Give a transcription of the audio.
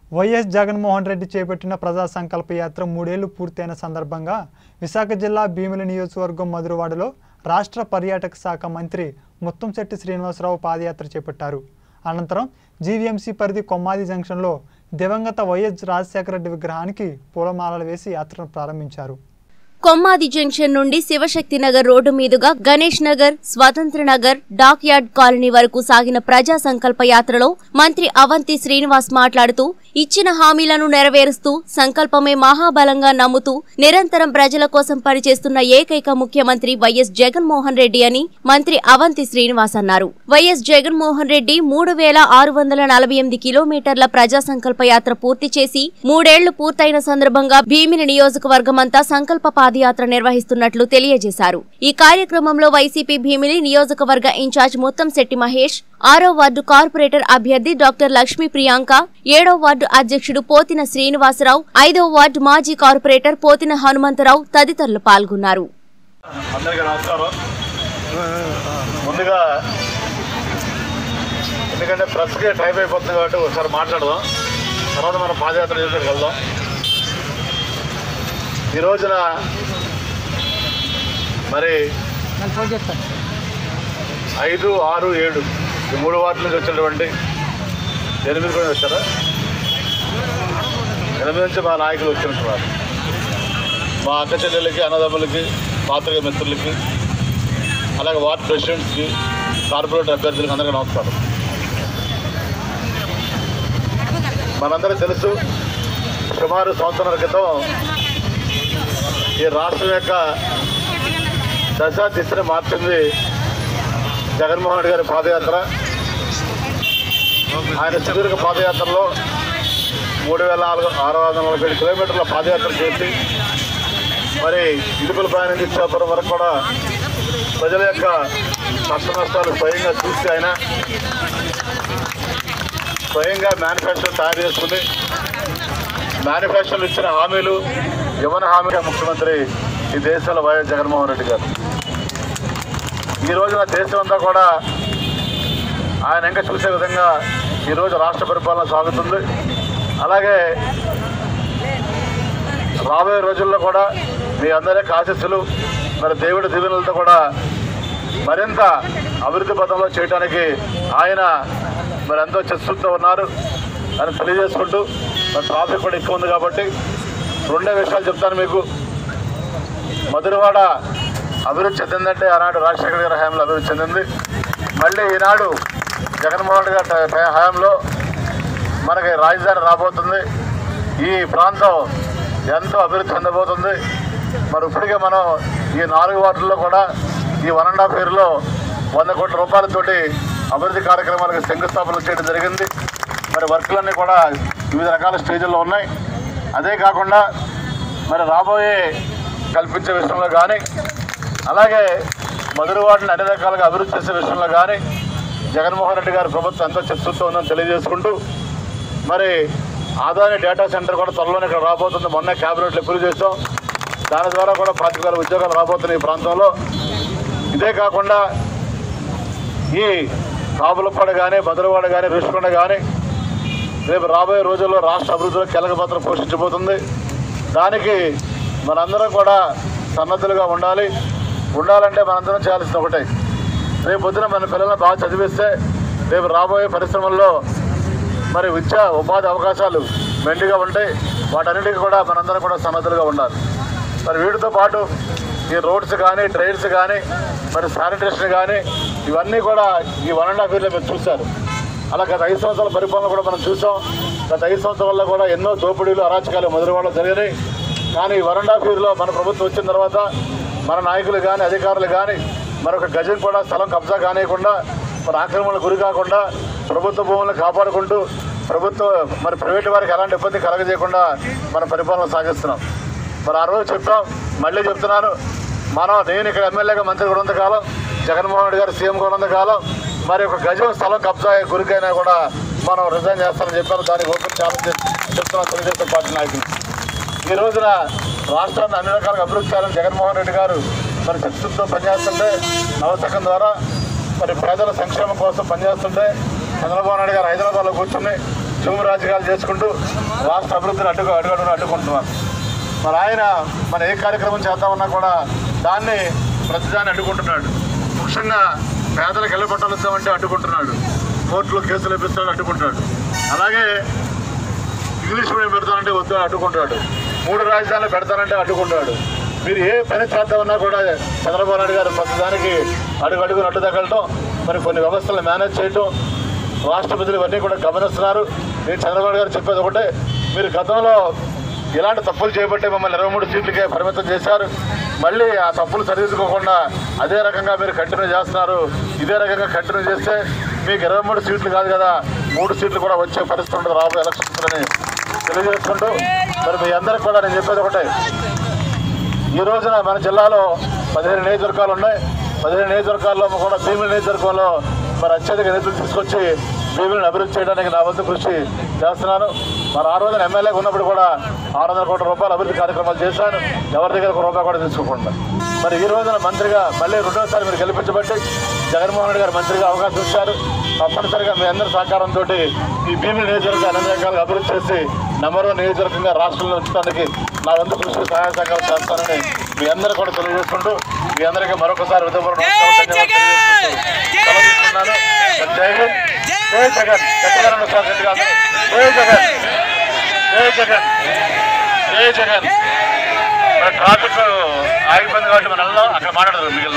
YS Jaganmohan Reddy చేపట్టిన ప్రజా సంకల్ప యాత్ర మూడేళ్లు పూర్తయిన సందర్భంగా విశాఖ జిల్లా భీమిలి నియోజకవర్గం మధురవాడలో రాష్ట్ర పర్యాటక శాఖ మంత్రి ముత్తంశెట్టి శ్రీనివాసరావు పాదయాత్ర చేపట్టారు అనంతరం జీవీఎంసీ పరిధి కొమ్మాది జంక్షన్లో దివంగత వైఎస్ రాజశేఖర రెడ్డి విగ్రహానికి పూలమాలలు వేసి యాత్రను ప్రారంభించారు కొమ్మాది జంక్షన్ నుండి శివశక్తి నగర్ రోడ్డు మీదుగా గణేష్ నగర్ స్వతంత్ర నగర్ డాక్ యార్డ్ కాలనీ వరకు సాగిన ప్రజా సంకల్ప యాత్రలో మంత్రి అవంతి శ్రీనివాస్ మాట్లాడుతూ ఇచ్చిన హామీలను నెరవేరుస్తూ సంకల్పమే మహాబలంగా నమ్ముతూ నిరంతరం ప్రజల కోసం పనిచేస్తున్న ఏకైక ముఖ్యమంత్రి వైఎస్ జగన్మోహన్ రెడ్డి అని మంత్రి అవంతి శ్రీనివాస్ అన్నారు వైఎస్ జగన్మోహన్ రెడ్డి మూడు వేల ఆరు వందల నలభై ఎనిమిది కిలోమీటర్ల ప్రజా సంకల్ప యాత్ర పూర్తి చేసి మూడేళ్లు పూర్తయిన సందర్భంగా భీమిని నియోజకవర్గమంతా సంకల్ప పాదయాత్ర నిర్వహిస్తున్నట్లు తెలియజేశారు ఈ కార్యక్రమంలో వైసీపీ భీమిలి నియోజకవర్గ ఇన్ఛార్జ్ ముత్తంశెట్టి మహేష్ ఆరో వార్డు కార్పొరేటర్ అభ్యర్థి డాక్టర్ లక్ష్మీ ప్రియాంక ఏడో వార్డు అధ్యక్షుడు పోతిన శ్రీనివాసరావు ఐదో వార్డు మాజీ కార్పొరేటర్ పోతిన హనుమంతరావు తదితరులు పాల్గొన్నారు అందరికీ నమస్కారం ముందుగా ఎందుకంటే ప్రెస్కి టైం అయిపోతుంది కాబట్టి ఒకసారి మాట్లాడదాం తర్వాత మనం పాదయాత్ర చేసేకి వెళ్దాం ఈ రోజున మరి ఐదు ఆరు ఏడు ఈ మూడు వార్డుల నుంచి వచ్చినటువంటి ఎనిమిది కూడా వచ్చారా ఎనిమిది నుంచి మా నాయకులు వచ్చినట్టున్నారు మా అక్క చెల్లెలకి అన్నదమ్ములకి పాత్రిక మిత్రులకి అలాగే వార్డ్ ప్రెసిడెంట్స్కి కార్పొరేటర్ అభ్యర్థులకి అందరికీ నమస్కారం మనందరికీ తెలుసు సుమారు సంవత్సరాల క్రితం ఈ రాష్ట్రం యొక్క దశ దిశని మార్చింది జగన్మోహన్ రెడ్డి గారి పాదయాత్ర ఆయన సుదీర్ఘ పాదయాత్రలో మూడు వేల నాలుగు ఆరు వందల నలభై ఏడు కిలోమీటర్ల పాదయాత్ర చేసి మరి ఇటుకలపైన నుంచి ఇచ్చాపురం వరకు కూడా ప్రజల యొక్క కష్ట నష్టాలు స్వయంగా చూసి ఆయన స్వయంగా మేనిఫెస్టో తయారు చేసుకుని మేనిఫెస్టోలు ఇచ్చిన హామీలు ఇవ్వని హామీగా ముఖ్యమంత్రి ఈ దేశంలో వైఎస్ జగన్మోహన్ రెడ్డి గారు ఈ రోజున దేశం అంతా కూడా ఆయన ఇంకా చూసే విధంగా ఈరోజు రాష్ట్ర పరిపాలన సాగుతుంది అలాగే రాబోయే రోజుల్లో కూడా మీ అందరి ఆశీస్సులు మరి దేవుడి దీవెనలతో కూడా మరింత అభివృద్ధి పథంలో చేయడానికి ఆయన మరి ఎంతో చిత్తశుద్ధితో ఉన్నారు అని తెలియజేసుకుంటూ మరి ట్రాఫిక్ కూడా ఎక్కువ ఉంది కాబట్టి రెండే విషయాలు చెప్తాను మీకు మధురవాడ అభివృద్ధి చెందిందంటే ఆనాడు రాజశేఖర గారి హయాంలో అభివృద్ధి చెందింది మళ్ళీ ఈనాడు జగన్మోహన్ రెడ్డి గారి టై- హయాంలో మనకి రాజధాని రాబోతుంది ఈ ప్రాంతం ఎంతో అభివృద్ధి చెందబోతుంది మరి ఇప్పటికే మనం ఈ నాలుగు వార్డుల్లో కూడా ఈ వన్ అండ్ హాఫ్ ఇయర్లో వంద కోట్ల రూపాయలతోటి అభివృద్ధి కార్యక్రమాలకు శంకుస్థాపన చేయడం జరిగింది మరి వర్కులన్నీ కూడా వివిధ రకాల స్టేజ్ల్లో ఉన్నాయి అదే కాకుండా మరి రాబోయే కల్పించే విషయంలో కానీ అలాగే మధురవాడిని అన్ని రకాలుగా అభివృద్ధి చేసే విషయంలో కానీ జగన్మోహన్ రెడ్డి గారి ప్రభుత్వం ఎంతో చర్చిస్తూ ఉందని తెలియజేసుకుంటూ మరి ఆదాని డేటా సెంటర్ కూడా త్వరలోనే ఇక్కడ రాబోతుంది మొన్న క్యాబినెట్లో అప్రూవ్ చేసాం దాని ద్వారా కూడా పాతిక వేల ఉద్యోగాలు రాబోతున్నాయి ఈ ప్రాంతంలో ఇదే కాకుండా ఈ కాపులపాడు కానీ భద్రవాడ కానీ రుషికొండ కానీ రేపు రాబోయే రోజుల్లో రాష్ట్ర అభివృద్ధిలో కీలక పాత్ర పోషించబోతుంది దానికి మనందరం కూడా సన్నద్ధులుగా ఉండాలి ఉండాలంటే మనందరం చేయాల్సింది ఒకటే రేపు పొద్దున మన పిల్లల్ని బాగా చదివిస్తే రేపు రాబోయే పరిశ్రమల్లో మరి విద్యా ఉపాధి అవకాశాలు మెండుగా ఉంటాయి వాటన్నిటికీ కూడా మనందరం కూడా సన్నద్ధులుగా ఉండాలి మరి వీటితో పాటు ఈ రోడ్స్ కానీ ట్రైన్స్ కానీ మరి శానిటేషన్ కానీ ఇవన్నీ కూడా ఈ వన్ అండ్ హాఫ్ ఇయర్లో మీరు చూశారు అలా గత ఐదు సంవత్సరాల పరిపాలన కూడా మనం చూసాం గత ఐదు సంవత్సరాల్లో కూడా ఎన్నో దోపిడీలు అరాచకాలు మొదలువాళ్ళు జరిగినాయి కానీ ఈ వన్ అండ్ హాఫ్ ఇయర్లో మన ప్రభుత్వం వచ్చిన తర్వాత మన నాయకులు కానీ అధికారులు కానీ మరొక గజం కూడా స్థలం కబ్జా కానియకుండా మరి ఆక్రమణకు గురి కాకుండా ప్రభుత్వ భూములను కాపాడుకుంటూ ప్రభుత్వం మరి ప్రైవేటు వారికి ఎలాంటి ఇబ్బంది కలగజేయకుండా మన పరిపాలన సాగిస్తున్నాం మరి ఆ రోజు చెప్పాం మళ్ళీ చెప్తున్నాను మనం నేను ఇక్కడ ఎమ్మెల్యేగా మంత్రి కూడా కాలం జగన్మోహన్ రెడ్డి గారు సీఎం కూడా కాలం మరి ఒక గజం స్థలం కబ్జా గురికైనా కూడా మనం రిజైన్ చేస్తామని చెప్పాను దానికి ఓపెన్ ఛాలెంజ్ చెప్తున్నాం తెలుగుదేశం పార్టీ నాయకులు ఈ రోజున రాష్ట్రాన్ని అన్ని రకాలుగా అభివృద్ధి చేయాలని జగన్మోహన్ రెడ్డి గారు మరి చిత్తశుద్ధితో పనిచేస్తుంటే నవశకం ద్వారా మరి పేదల సంక్షేమం కోసం పనిచేస్తుంటే చంద్రబాబు నాయుడు గారు హైదరాబాద్లో కూర్చుని శుభ రాజకీయాలు చేసుకుంటూ రాష్ట్ర అభివృద్ధిని అడ్డుకు అడుగడుగున అడ్డుకుంటున్నారు మరి ఆయన మన ఏ కార్యక్రమం చేద్దామన్నా కూడా దాన్ని ప్రతిదాన్ని అడ్డుకుంటున్నాడు ముఖ్యంగా పేదలకు ఇళ్ళ పట్టాలు ఇద్దామంటే అడ్డుకుంటున్నాడు కోర్టులో కేసులు ఇప్పిస్తాడు అడ్డుకుంటాడు అలాగే ఇంగ్లీష్ మీడియం పెడతానంటే వద్దు అని అడ్డుకుంటాడు మూడు రాజధానులు పెడతానంటే అడ్డుకుంటాడు మీరు ఏ పని చేద్దామన్నా కూడా చంద్రబాబు నాయుడు గారు ప్రతిదానికి అడుగు అడుగు నట్టు తగలటం మరి కొన్ని వ్యవస్థలు మేనేజ్ చేయటం రాష్ట్రపతులు ఇవన్నీ కూడా గమనిస్తున్నారు నేను చంద్రబాబు నాయుడు గారు చెప్పేది ఒకటే మీరు గతంలో ఇలాంటి తప్పులు చేయబట్టే మమ్మల్ని ఇరవై మూడు సీట్లకే పరిమితం చేశారు మళ్ళీ ఆ తప్పులు సరిదిద్దుకోకుండా అదే రకంగా మీరు కంటిన్యూ చేస్తున్నారు ఇదే రకంగా కంటిన్యూ చేస్తే మీకు ఇరవై మూడు సీట్లు కాదు కదా మూడు సీట్లు కూడా వచ్చే పరిస్థితి ఉంటుంది రాబోయే ఎలక్షన్స్ అని తెలియజేసుకుంటూ మరి మీ అందరికి కూడా నేను చెప్పేది ఒకటే ఈ రోజున మన జిల్లాలో పదిహేను నియోజకవర్గాలు ఉన్నాయి పదిహేను నియోజకవర్గాల్లో కూడా భీముల నియోజకవర్గంలో మరి అత్యధిక నిధులు తీసుకొచ్చి భీములను అభివృద్ధి చేయడానికి నా వంతు కృషి చేస్తున్నాను మరి ఆ రోజున ఎమ్మెల్యేగా ఉన్నప్పుడు కూడా ఆరు వందల కోట్ల రూపాయలు అభివృద్ధి కార్యక్రమాలు చేశాను ఎవరి దగ్గర ఒక రూపాయి కూడా తీసుకోకుండా మరి ఈ రోజున మంత్రిగా మళ్ళీ రెండోసారి మీరు గెలిపించబట్టి జగన్మోహన్ రెడ్డి గారు మంత్రిగా అవకాశం ఇచ్చారు తప్పనిసరిగా మీ అందరి సహకారంతో ఈ భీముల నియోజకవర్గాన్ని అన్ని రకాలుగా అభివృద్ధి చేసి నెంబర్ వన్ నియోజకవర్గంగా రాష్ట్రంలో ఉంచడానికి నా వంతు కృషి సహాయ సహకారం చేస్తానని మీ అందరూ కూడా తెలియజేసుకుంటూ మీ అందరికీ మరొకసారి ఉదయపూర్వక నమస్కారం తెలియజేసుకుంటూ సెలవు తీసుకున్నాను. జై హింద్. జై జగన్ గట్టిగా రండి సార్ గట్టిగా అందరూ. జై జగన్ జై జగన్ జై జగన్ మరి ట్రాఫిక్ ఆగిపోయింది కాబట్టి మనం వెళ్దాం అక్కడ మాట్లాడదు మిగిలిన